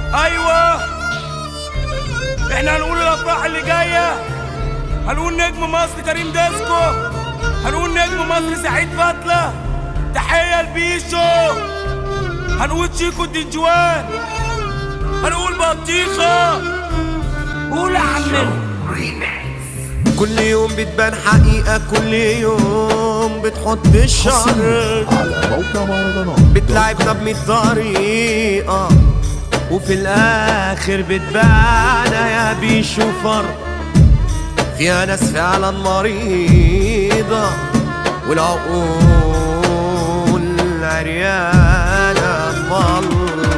ايوه احنا هنقول الافراح اللي جايه هنقول نجم مصر كريم ديسكو هنقول نجم مصر سعيد فتله تحيه لبيشو هنقول شيكو الدنجوان هنقول بطيخه قول يا عمنا كل يوم بتبان حقيقة كل يوم بتحط الشر على موقع مهرجانات بتلعبنا بمية طريقة وفي الآخر بتبانا يا بيشو فر فيها ناس فعلا مريضة والعقول عريانة مر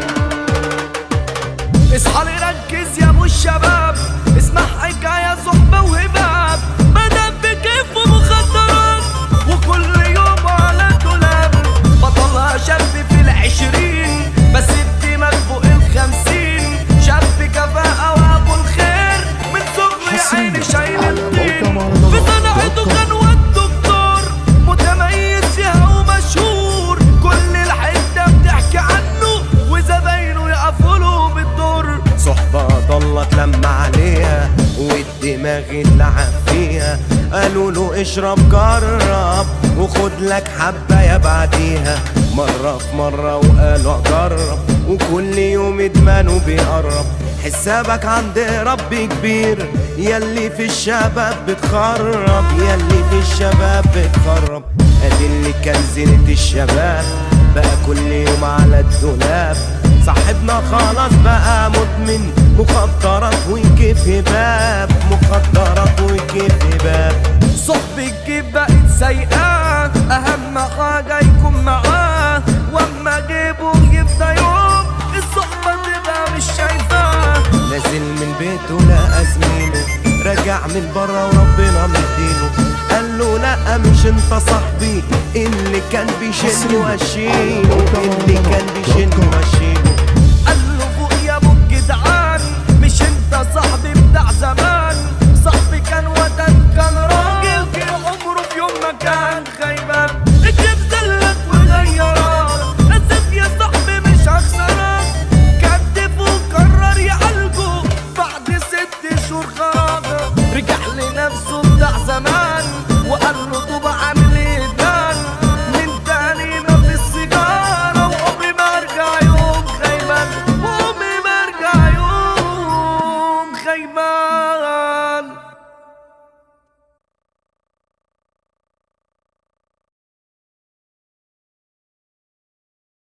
اصحى لي ركز يا ابو الشباب اسمع حكايه صحبه وهباب بدأ بكيف ومخدرات وكل يوم على الدولاب بطلها شاب في العشرين بس بدماغ فوق الخمسين شاب كفاءة وابو الخير من صغري عيني شايل على الدين موقع مهرجانات في صنعته كان هو الدكتور متميز فيها ومشهور كل الحته بتحكي عنه وزباينه يقفوا له بالدور صحبة ضلت لما عليها والدماغ اتلعب فيها قالوا له اشرب جرب وخد لك حبة يا بعديها مرة في مرة وقالوا اجرب وكل يوم ادمانه بيقرب حسابك عند ربي كبير يلي في الشباب بتخرب يلي في الشباب بتخرب ادي اللي كان زينة الشباب بقى كل يوم على الدولاب صاحبنا خلاص بقى مدمن مخدرات وكيف باب مخدرات وكيف باب صحب الجيب بقت سيئة أهم حاجة يكون معاه وأما جيبه يبدأ يوم الصحبة تبقى مش شايفاه نازل من بيته لقى زميله راجع من بره وربنا مديله قال له لا مش انت صاحبي اللي كان بيشن واشيله اللي كان بيشن واشيله